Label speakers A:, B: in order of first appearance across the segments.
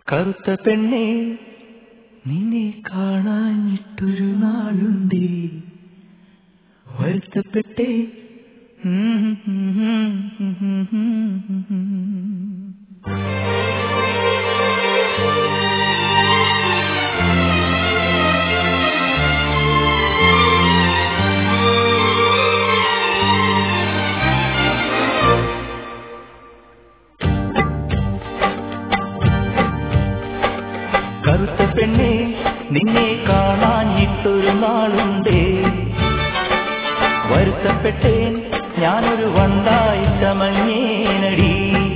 A: കറുത്ത പെണ്ണെ നിന്നെ കാണാഞ്ഞിട്ടൊരു നാളുണ്ടേ വരുത്തപ്പെട്ടേ കറുത്ത പെണ്ണെ നിന്നെ കാണാഞ്ഞിട്ടൊരു നാളുണ്ടേ വരുത്തപ്പെട്ടേൻ ഞാനൊരു വണ്ടായി ചമഞ്ഞേനടി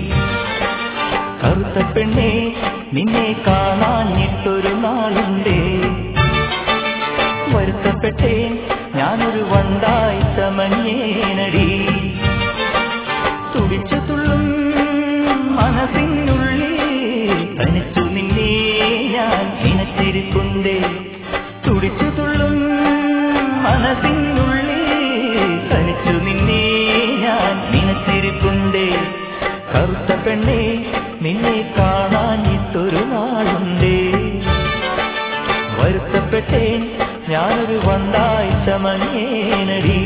A: കറുത്ത പെണ്ണെ നിന്നെ കാണാഞ്ഞിട്ടൊരു നാളുണ്ടേ വരുത്തപ്പെട്ടേൻ ഞാനൊരു വണ്ടായി ചമഞ്ഞേനടി തുടിച്ചു തുള്ളും മനസ്സിനുള്ളിൽ തനിച്ചു നിന്നെ ഞാൻ നിനച്ചിരിക്കുണ്ടേ തുടിച്ചു തുള്ളും മനസ്സിനുള്ളിൽ തനിച്ചു നിന്നെ ഞാൻ നിനച്ചിരിക്കുണ്ടേ കറുത്ത പെണ്ണെ നിന്നെ കാണാഞ്ഞിട്ടൊരു നാളുണ്ടേ വരുത്തപ്പെട്ടേൻ ഞാനൊരു വണ്ടായി ചമഞ്ഞേനടി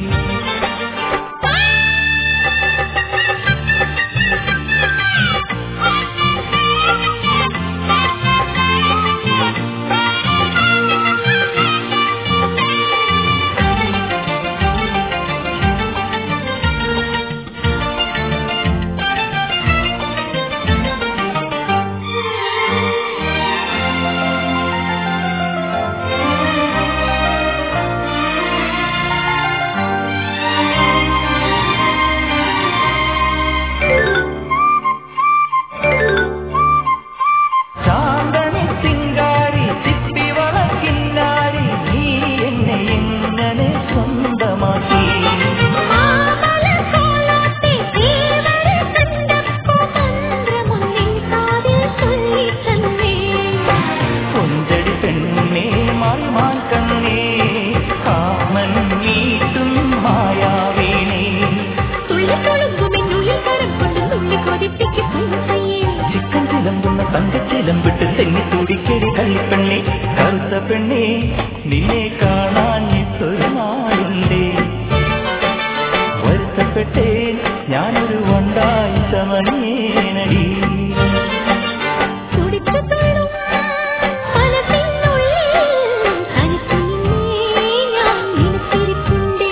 A: ചാന്തണി ചിങ്കാരി ചിപ്പി വളക്കില്ലാരി നീ എന്നെ എങ്ങനെ സ്വന്തമാക്കി
B: മാമലക്കോളത്തെ ദേവരെ കണ്ടപ്പോ മന്ത്രമൊന്നിൻ കാതിൽ ചൊല്ലിച്ചെന്നേ.
A: കൊഞ്ചടി പെണ്ണേ മാൽമാൻ കണ്ണേ കാമൻ നീട്ടും മായാവീണേ
B: തുള്ളിക്കൊളുങ്കുമെന്നുള്ളിൽ കരം കൊണ്ട് തുള്ളി കൊതിപ്പിക്കും പൂച്ചയെ.
A: ചിക്കൻ ചിലമ്പുന്ന തങ്കച്ചിലമ്പിട്ട് തെങ്ങി തുടിക്കടി കള്ളിപ്പെണ്ണേ കറുത്ത പെണ്ണേ നിന്നെ കാണാഞ്ഞിട്ടൊരു നാളുണ്ടേ വരുത്തപ്പെട്ടേ ഞാനൊരു വണ്ടായി ചമഞ്ഞേനടി
B: തുടിച്ചു തുള്ളും മനസ്സിനുള്ളിൽ തനിച്ചു നിന്നെ ഞാൻ നിനച്ചിരിപ്പുണ്ടേ.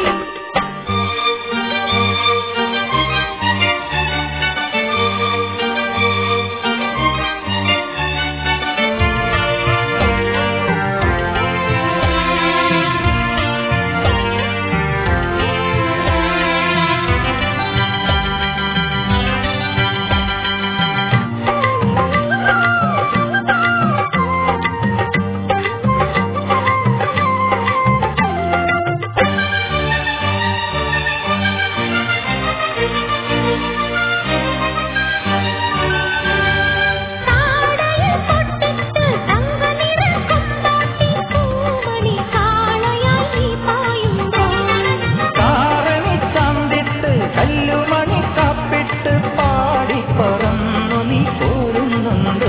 B: താടയിൽ പൊട്ടിട്ട് തങ്കനിറ കൊണ്ടാട്ടി പൂമണി കാളയായി നീ പായുമ്പോൾ
A: കാരണി ചന്തിട്ട് കല്ലുമണി കാപ്പിട്ട് പാടി പറന്നു നീ പോരുന്നുണ്ടോ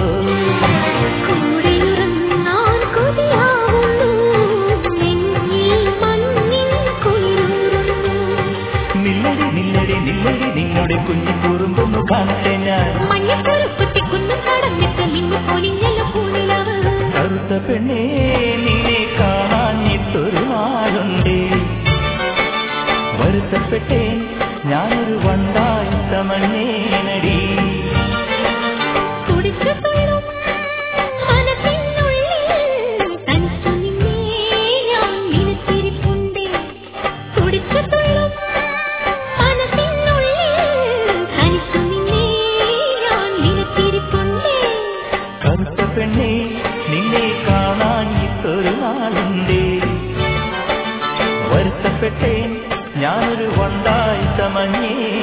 B: കൂടെയുറങ്ങാൻ കൊതിയാവുന്നു നെഞ്ഞിൽ മഞ്ഞിൻ കുളിരൂറുന്നു
A: നില്ലടി നില്ലടി നില്ലടി നിങ്ങളുടെ കുഞ്ഞു കുറുമ്പൊന്നു കാണട്ടെ ഞാൻ
B: മഞ്ഞക്കുറുക്കുത്തി കുന്നു കടന്നിട്ട് മിന്നു പൊലിഞ്ഞല്ലോ പൂനിലവ്
A: കറുത്ത പെണ്ണേ നിന്നെ കാണാഞ്ഞിട്ടൊരു നാളുണ്ടേ വരുത്തപ്പെട്ടേ ഞാനൊരു വണ്ടായി ചമഞ്ഞേനടി
B: തുടിച്ചു തുള്ളും മനസ്സിനുള്ളിൽ തനിച്ചു നിന്നെ ഞാൻ നിനച്ചിരിപ്പുണ്ടേ തുടിച്ചു തുള്ളും മനസ്സിനുള്ളിൽ തനിച്ചു നിന്നെ ഞാൻ നിനച്ചിരിപ്പുണ്ടേ
A: കറുത്ത പെണ്ണേ നിന്നെ കാണാഞ്ഞിട്ടൊരു നാളുണ്ടേ വരുത്തപ്പെട്ടേ ഞാനൊരു വണ്ടായി ചമഞ്ഞേ